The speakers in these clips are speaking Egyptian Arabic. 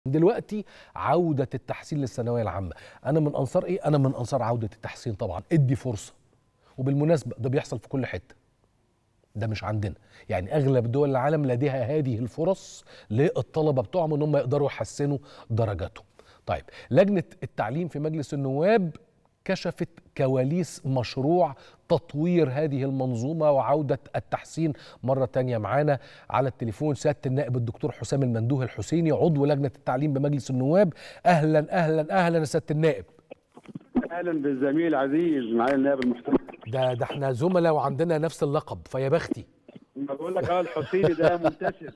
دلوقتي عودة التحسين للثانوية العامة أنا من أنصار إيه؟ أنا من أنصار عودة التحسين طبعا ادي فرصة وبالمناسبة ده بيحصل في كل حتة ده مش عندنا يعني أغلب دول العالم لديها هذه الفرص للطلبة بتوعهم إن هم يقدروا يحسنوا درجاتهم طيب لجنة التعليم في مجلس النواب كشفت كواليس مشروع تطوير هذه المنظومة وعودة التحسين مرة تانية معانا على التليفون سيادة النائب الدكتور حسام المندوه الحسيني عضو لجنة التعليم بمجلس النواب أهلا أهلا أهلا يا سيادة النائب اهلا بالزميل العزيز معالي النائب المحترم ده ده احنا زملاء وعندنا نفس اللقب فيا بختي ما بقول لك اه الحسيني ده منتشر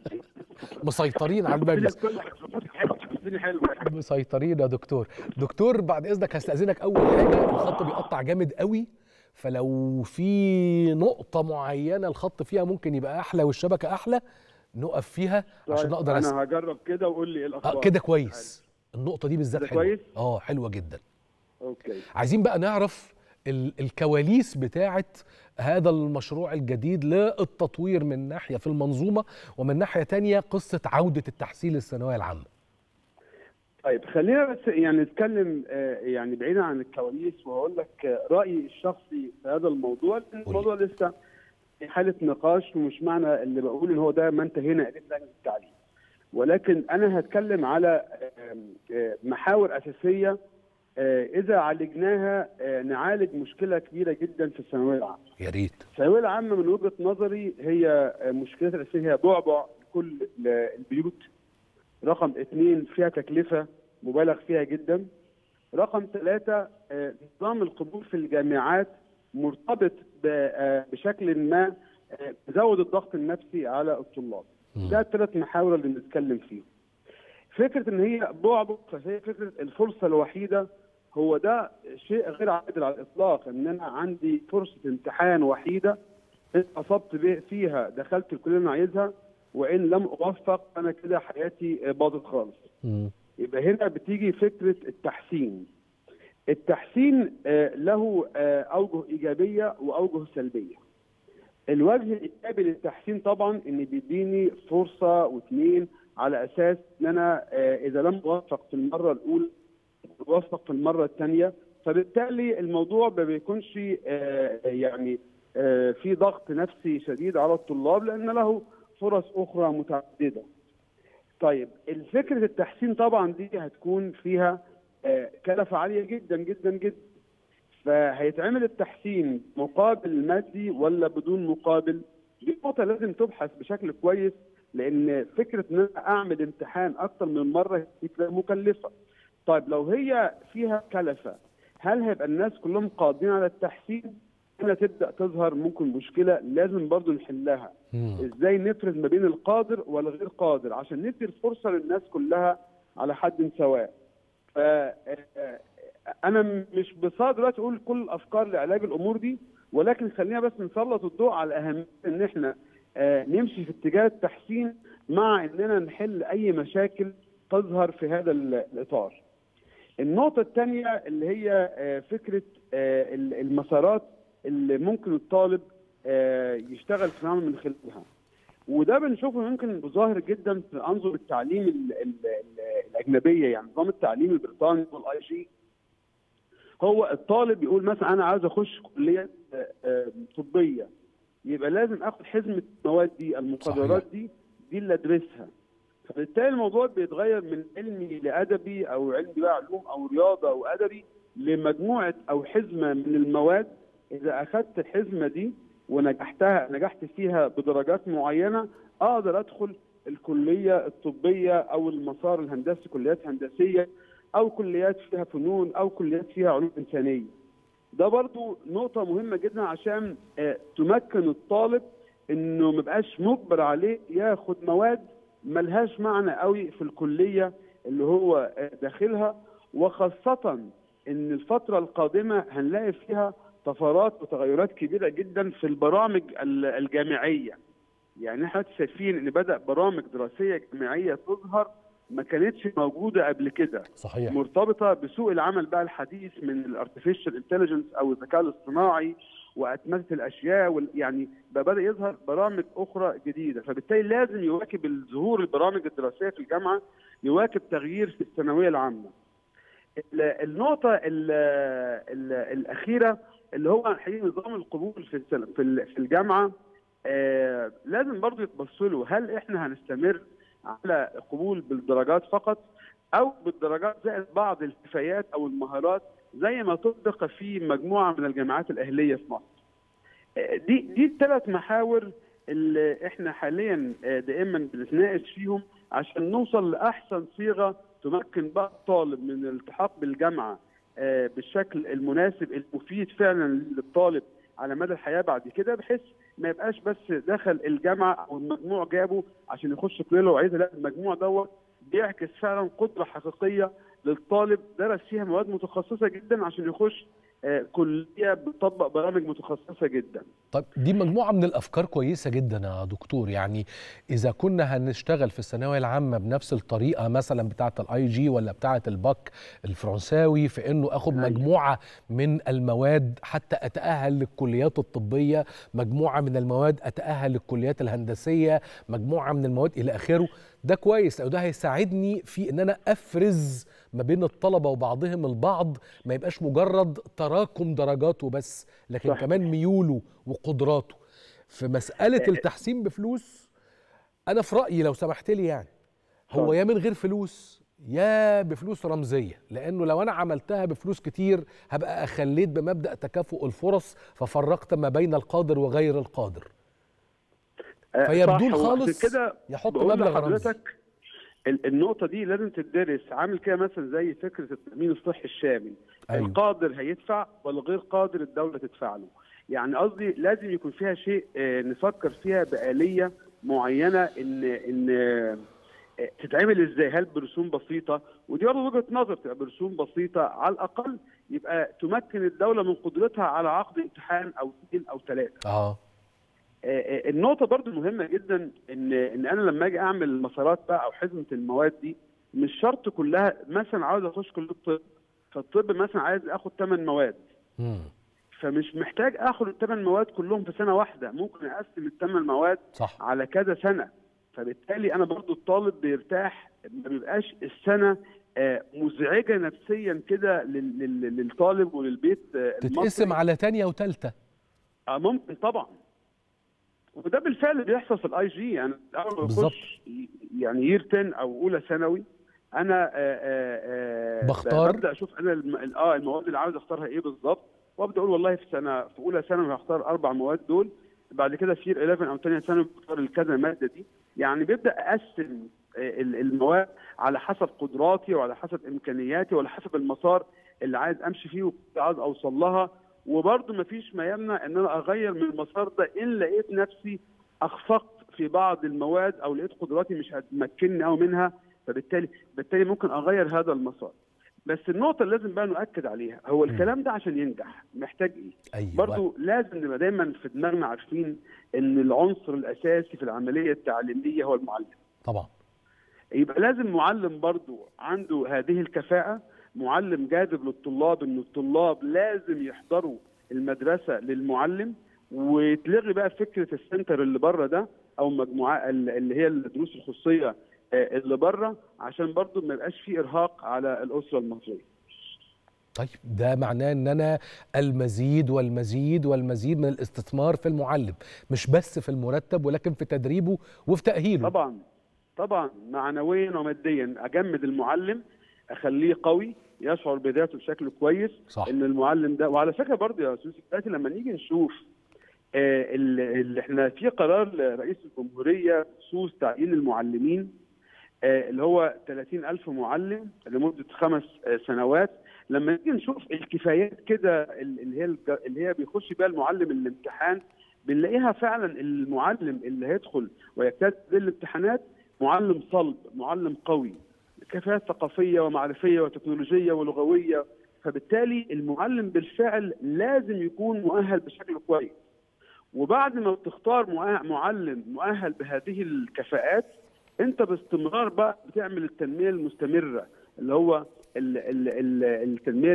مسيطرين على المجلس كل حاجه الحسيني حلو مسيطرين يا دكتور دكتور بعد اذنك هستاذنك اول حاجه الخط بيقطع جامد قوي فلو في نقطه معينه الخط فيها ممكن يبقى احلى والشبكه احلى نقف فيها عشان طيب، اقدر أسأل. انا هجرب كده وقول لي ايه الاخبار آه كده كويس النقطه دي بالذات كده حلوه كويس؟ اه حلوه جدا اوكي عايزين بقى نعرف ال- الكواليس بتاعه هذا المشروع الجديد للتطوير من ناحيه في المنظومه ومن ناحيه تانية قصه عوده التحصيل للثانويه العامه طيب خلينا بس يعني نتكلم آه، يعني بعيدا عن الكواليس وهقول لك آه، رايي الشخصي في هذا الموضوع لأن الموضوع لسه في حاله نقاش ومش معنى اللي بقول ان هو ده ما انتهينا اليه لجنه التعليم ولكن انا هتكلم على آم، آه، محاور اساسيه آه، اذا عالجناها آه، نعالج مشكله كبيره جدا في الثانويه العامه يا ريت الثانويه العامه من وجهه نظري هي مشكلتها الاساسيه هي بعبع كل البيوت رقم اثنين فيها تكلفه مبالغ فيها جدا رقم ثلاثه آه، نظام القبول في الجامعات مرتبط ب- آه، بشكل ما آه، بزود الضغط النفسي على الطلاب مم. ده الثلاث محاور اللي بنتكلم فيهم فكره ان هي بعبع فهي فكره الفرصه الوحيده هو ده شيء غير عادل على الاطلاق ان انا عندي فرصه امتحان وحيده ان اصبت به- فيها دخلت الكليه اللي انا عايزها وان لم اوفق انا كده حياتي باظت خالص مم. يبقى هنا بتيجي فكره التحسين التحسين آه، له آه، اوجه ايجابيه واوجه سلبيه الوجه الايجابي للتحسين طبعا ان بيديني فرصه واثنين على اساس ان انا آه، اذا لم اوفق في المره الاولى اوفق في المره الثانيه فبالتالي الموضوع ما بيكونش آه، يعني آه، في ضغط نفسي شديد على الطلاب لان له فرص اخرى متعدده. طيب الفكره التحسين طبعا دي هتكون فيها آه، كلفه عاليه جدا جدا جدا. فهيتعمل التحسين مقابل مادي ولا بدون مقابل؟ دي نقطه لازم تبحث بشكل كويس لان فكره ان انا اعمل امتحان اكثر من مره دي فكرة مكلفه. طيب لو هي فيها كلفه هل هيبقى الناس كلهم قادرين على التحسين؟ هنا تبدا تظهر ممكن مشكله لازم برضو نحلها. مم. ازاي نفرز ما بين القادر والغير قادر عشان ندي الفرصه للناس كلها على حد سواء. ف آه، انا مش بصاد دلوقتي اقول كل الافكار لعلاج الامور دي ولكن خلينا بس نسلط الضوء على اهميه ان احنا آه، نمشي في اتجاه التحسين مع اننا نحل اي مشاكل تظهر في هذا ال- الاطار. النقطة الثانية اللي هي آه، فكرة آه، ال- المسارات اللي ممكن الطالب آه، يشتغل في العمل من خلالها. وده بنشوفه يمكن ظاهر جدا في انظمه التعليم ال ال ال الاجنبيه يعني نظام التعليم البريطاني والاي جي هو الطالب يقول مثلا انا عاوز اخش كليه آه، آه، طبيه يبقى لازم اخد حزمه المواد دي المقررات صحيح. دي دي اللي ادرسها فبالتالي الموضوع بيتغير من علمي لادبي او علمي بقى علوم او رياضه او ادبي لمجموعه او حزمه من المواد اذا اخذت الحزمه دي ونجحتها نجحت فيها بدرجات معينه اقدر ادخل الكليه الطبيه او المسار الهندسي كليات هندسيه او كليات فيها فنون او كليات فيها علوم انسانيه. ده برضو نقطه مهمه جدا عشان آه، تمكن الطالب انه ما يبقاش مجبر عليه ياخد مواد ملهاش معنى قوي في الكليه اللي هو آه، داخلها وخاصه ان الفتره القادمه هنلاقي فيها طفرات وتغيرات كبيره جدا في البرامج ال- الجامعيه. يعني احنا دلوقتي شايفين ان بدا برامج دراسيه جامعيه تظهر ما كانتش موجوده قبل كده. صحيح مرتبطه بسوق العمل بقى الحديث من الارتفيشال انتليجنس او الذكاء الاصطناعي واتمته الاشياء وال- يعني بقى بدا يظهر برامج اخرى جديده فبالتالي لازم يواكب الظهور البرامج الدراسيه في الجامعه يواكب تغيير في الثانويه العامه. النقطه ال ال الاخيره اللي هو الحقيقه نظام القبول في في الجامعه آه لازم برضه يتبص له هل احنا هنستمر على قبول بالدرجات فقط او بالدرجات زائد بعض الكفايات او المهارات زي ما طبق في مجموعه من الجامعات الاهليه في مصر. آه دي دي الثلاث محاور اللي احنا حاليا دائما بنتناقش فيهم عشان نوصل لاحسن صيغه تمكن بقى الطالب من الالتحاق بالجامعه بالشكل المناسب المفيد فعلا للطالب على مدى الحياه بعد كده بحيث ما يبقاش بس دخل الجامعه او المجموع جابه عشان يخش كليه وعايزه لا المجموع دوت بيعكس فعلا قدره حقيقيه للطالب درس فيها مواد متخصصه جدا عشان يخش كليه بتطبق برامج متخصصه جدا. طيب دي مجموعه من الافكار كويسه جدا يا دكتور يعني اذا كنا هنشتغل في الثانويه العامه بنفس الطريقه مثلا بتاعه الاي جي ولا بتاعه الباك الفرنساوي في انه اخد مجموعه من المواد حتى اتاهل للكليات الطبيه، مجموعه من المواد اتاهل للكليات الهندسيه، مجموعه من المواد الى اخره، ده كويس او ده هيساعدني في ان انا افرز ما بين الطلبه وبعضهم البعض ما يبقاش مجرد تراكم درجاته بس لكن صح. كمان ميوله وقدراته في مساله التحسين بفلوس انا في رايي لو سمحت لي يعني هو يا من غير فلوس يا بفلوس رمزيه لانه لو انا عملتها بفلوس كتير هبقى اخليت بمبدا تكافؤ الفرص ففرقت ما بين القادر وغير القادر فيا بدون خالص كده يحط مبلغ رمزي النقطة دي لازم تدرس عامل كده مثلا زي فكرة التأمين الصحي الشامل أيوه. القادر هيدفع والغير قادر الدولة تدفع له يعني قصدي لازم يكون فيها شيء نفكر فيها بآلية معينة إن إن تتعمل ازاي هل برسوم بسيطة ودي برضه وجهة نظر تبقى برسوم بسيطة على الأقل يبقى تمكن الدولة من قدرتها على عقد امتحان أو اثنين أو ثلاثة اه النقطة برضو مهمة جدا ان ان انا لما اجي اعمل المسارات بقى او حزمة المواد دي مش شرط كلها مثلا عاوز اخش كلية الطب فالطب مثلا عايز اخد ثمان مواد مم. فمش محتاج اخد الثمان مواد كلهم في سنة واحدة ممكن اقسم الثمان مواد صح. على كذا سنة فبالتالي انا برضو الطالب بيرتاح ما بيبقاش السنة مزعجة نفسيا كده للطالب وللبيت تتقسم على تانية وتالتة اه ممكن طبعا وده بالفعل بيحصل في الاي جي يعني اول ما بخش يعني يير 10 او اولى ثانوي انا آآ آآ بختار ببدا اشوف انا الم... اه المواد اللي عاوز اختارها ايه بالظبط وابدا اقول والله في سنه في اولى ثانوي هختار اربع مواد دول بعد كده في 11 او ثانيه ثانوي بختار الكذا ماده دي يعني بيبدا اقسم المواد على حسب قدراتي وعلى حسب امكانياتي وعلى حسب المسار اللي عايز امشي فيه وعايز اوصل لها وبرضه ما فيش ما يمنع ان انا اغير من المسار ده ان لقيت نفسي اخفقت في بعض المواد او لقيت قدراتي مش هتمكنني قوي منها فبالتالي بالتالي ممكن اغير هذا المسار بس النقطة اللي لازم بقى نؤكد عليها هو الكلام ده عشان ينجح محتاج ايه؟ أيوة. برضه لازم نبقى دايما في دماغنا عارفين ان العنصر الاساسي في العملية التعليمية هو المعلم. طبعا. يبقى لازم معلم برضه عنده هذه الكفاءة معلم جاذب للطلاب ان الطلاب لازم يحضروا المدرسه للمعلم ويتلغي بقى فكره السنتر اللي بره ده او مجموعه اللي هي الدروس الخصوصيه اللي بره عشان برضو ما يبقاش في ارهاق على الاسره المصريه. طيب ده معناه ان انا المزيد والمزيد والمزيد من الاستثمار في المعلم مش بس في المرتب ولكن في تدريبه وفي تاهيله. طبعا طبعا معنويا وماديا اجمد المعلم اخليه قوي يشعر بذاته بشكل كويس صح. ان المعلم ده وعلى فكره برضه يا استاذ دلوقتي لما نيجي نشوف آه اللي احنا في قرار رئيس الجمهوريه بخصوص تعيين المعلمين آه اللي هو 30000 معلم لمده خمس آه سنوات لما نيجي نشوف الكفايات كده اللي هي اللي هي بيخش بيها المعلم الامتحان بنلاقيها فعلا المعلم اللي هيدخل ويجتاز الامتحانات معلم صلب معلم قوي كفاءات ثقافيه ومعرفيه وتكنولوجيه ولغويه فبالتالي المعلم بالفعل لازم يكون مؤهل بشكل كويس وبعد ما بتختار معلم مؤهل بهذه الكفاءات انت باستمرار بقى بتعمل التنميه المستمره اللي هو التنميه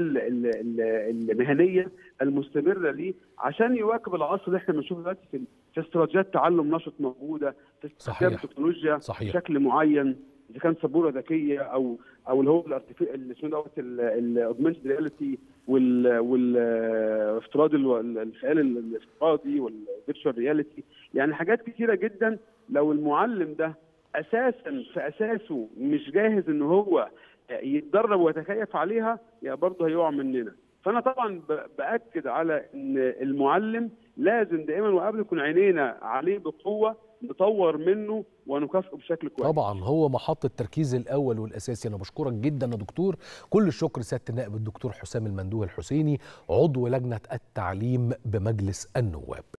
المهنيه المستمره ليه عشان يواكب العصر اللي احنا بنشوفه دلوقتي في في استراتيجيات تعلم نشط موجوده في استخدام التكنولوجيا صحيح. بشكل معين اذا كان سبوره ذكيه او او اللي هو الارتفي- اللي اسمه دوت الاوجمانتد رياليتي والافتراض الخيال الافتراضي والفيرتشوال رياليتي يعني حاجات كتيره جدا لو المعلم ده اساسا في اساسه مش جاهز ان هو يتدرب ويتكيف عليها يا برضه هيقع مننا فانا طبعا ب- باكد على ان المعلم لازم دائما وابدا يكون عينينا عليه بقوه نطور منه ونكافئه بشكل كويس طبعا هو محط التركيز الاول والاساسي انا بشكرك جدا يا دكتور كل الشكر سياده النائب الدكتور حسام المندوه الحسيني عضو لجنه التعليم بمجلس النواب